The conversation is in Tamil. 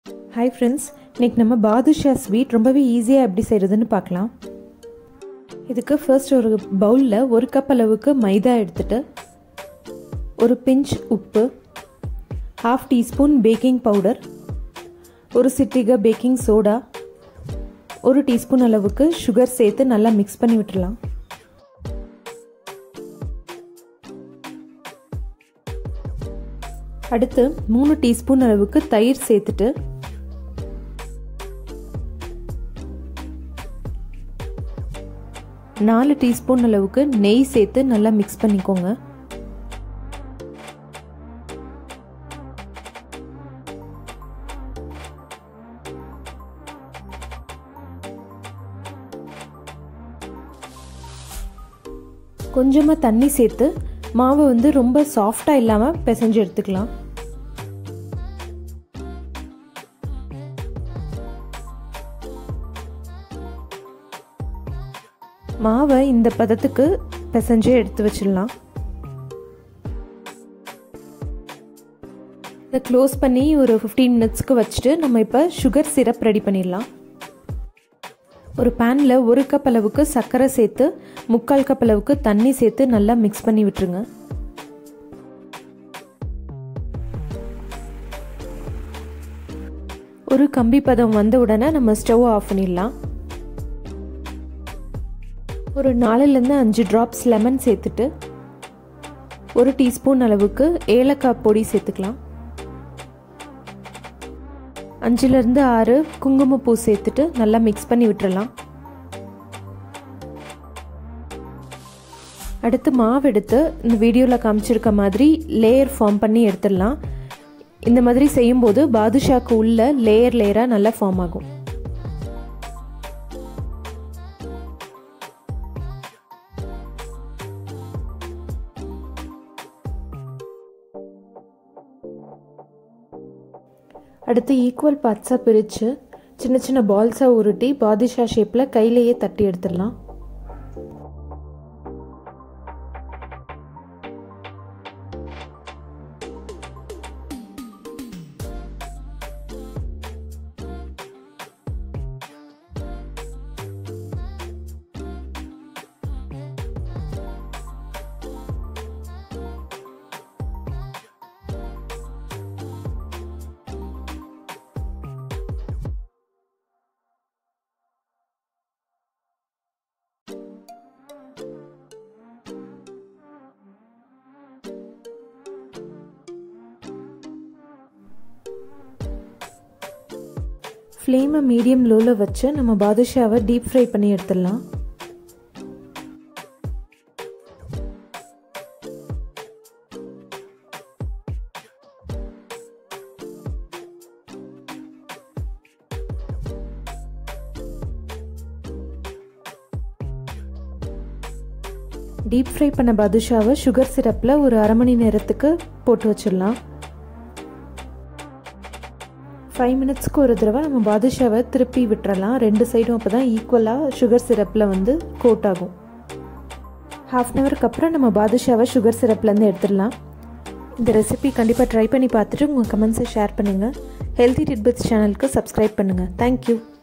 ஹாய் ஃப்ரெண்ட்ஸ் இன்றைக்கி நம்ம பாதுஷா ஸ்வீட் ரொம்பவே ஈஸியாக எப்படி செய்கிறதுன்னு பார்க்கலாம் இதுக்கு ஃபர்ஸ்ட் ஒரு பவுலில் ஒரு கப் அளவுக்கு மைதா எடுத்துட்டு ஒரு பிஞ்ச் உப்பு ஹாஃப் டீஸ்பூன் பேக்கிங் பவுடர் ஒரு சிட்டிகை பேக்கிங் சோடா ஒரு டீஸ்பூன் அளவுக்கு சுகர் சேர்த்து நல்லா மிக்ஸ் பண்ணி விட்டுடலாம் அடுத்து மூணு டீஸ்பூன் அளவுக்கு தயிர் சேர்த்துட்டு நாலு டீஸ்பூன் அளவுக்கு நெய் சேர்த்து நல்லா மிக்ஸ் பண்ணிக்கோங்க கொஞ்சமாக தண்ணி சேர்த்து மாவை வந்து ரொம்ப சாஃப்டாக இல்லாமல் பிசைஞ்சு எடுத்துக்கலாம் மாவை இந்த பதத்துக்கு பிசைஞ்சு எடுத்து வச்சிடலாம் இதை க்ளோஸ் பண்ணி ஒரு ஃபிஃப்டீன் மினிட்ஸ்க்கு வச்சுட்டு நம்ம இப்போ சுகர் சிரப் ரெடி பண்ணிடலாம் ஒரு பேனில் ஒரு கப் அளவுக்கு சர்க்கரை சேர்த்து முக்கால் கப் அளவுக்கு தண்ணி சேர்த்து நல்லா மிக்ஸ் பண்ணி விட்டுருங்க ஒரு கம்பி பதம் வந்த உடனே நம்ம ஸ்டவ் ஆஃப் பண்ணிடலாம் ஒரு நாலுலேருந்து அஞ்சு ட்ராப்ஸ் லெமன் சேர்த்துட்டு ஒரு டீஸ்பூன் அளவுக்கு ஏலக்காய் பொடி சேர்த்துக்கலாம் அஞ்சுலேருந்து ஆறு குங்குமப்பூ சேர்த்துட்டு நல்லா மிக்ஸ் பண்ணி விட்டுறலாம் அடுத்து மாவு எடுத்து இந்த வீடியோவில் காமிச்சிருக்க மாதிரி லேயர் ஃபார்ம் பண்ணி எடுத்துடலாம் இந்த மாதிரி செய்யும்போது பாதுஷாக்கு உள்ள லேயர் லேயராக நல்லா ஃபார்ம் ஆகும் அடுத்து ஈக்குவல் பார்ட்ஸாக பிரித்து சின்ன சின்ன பால்ஸாக உருட்டி பாதுஷா ஷேப்பில் கையிலேயே தட்டி எடுத்துடலாம் ஃப்ளேமை மீடியம் லோவில் வச்சு நம்ம பாதுஷாவை டீப் ஃப்ரை பண்ணி எடுத்துடலாம் டீப் ஃப்ரை பண்ண பாதுஷாவை சுகர் சிரப்பில் ஒரு அரை மணி நேரத்துக்கு போட்டு வச்சிடலாம் ஃபைவ் மினிட்ஸ்க்கு ஒரு தடவை நம்ம பாதுஷாவை திருப்பி விட்டுறலாம் ரெண்டு சைடும் அப்போ தான் ஈக்குவலாக சுகர் சிரப்பில் வந்து கோட் ஆகும் ஹாஃப் அன் ஹவருக்கு அப்புறம் நம்ம பாதுஷாவை சுகர் சிரப்லேருந்து எடுத்துடலாம் இந்த ரெசிபி கண்டிப்பாக ட்ரை பண்ணி பார்த்துட்டு உங்கள் கமெண்ட்ஸை ஷேர் பண்ணுங்கள் ஹெல்த்தி டிட்பிட்ஸ் சேனலுக்கு சப்ஸ்கிரைப் பண்ணுங்கள் தேங்க்யூ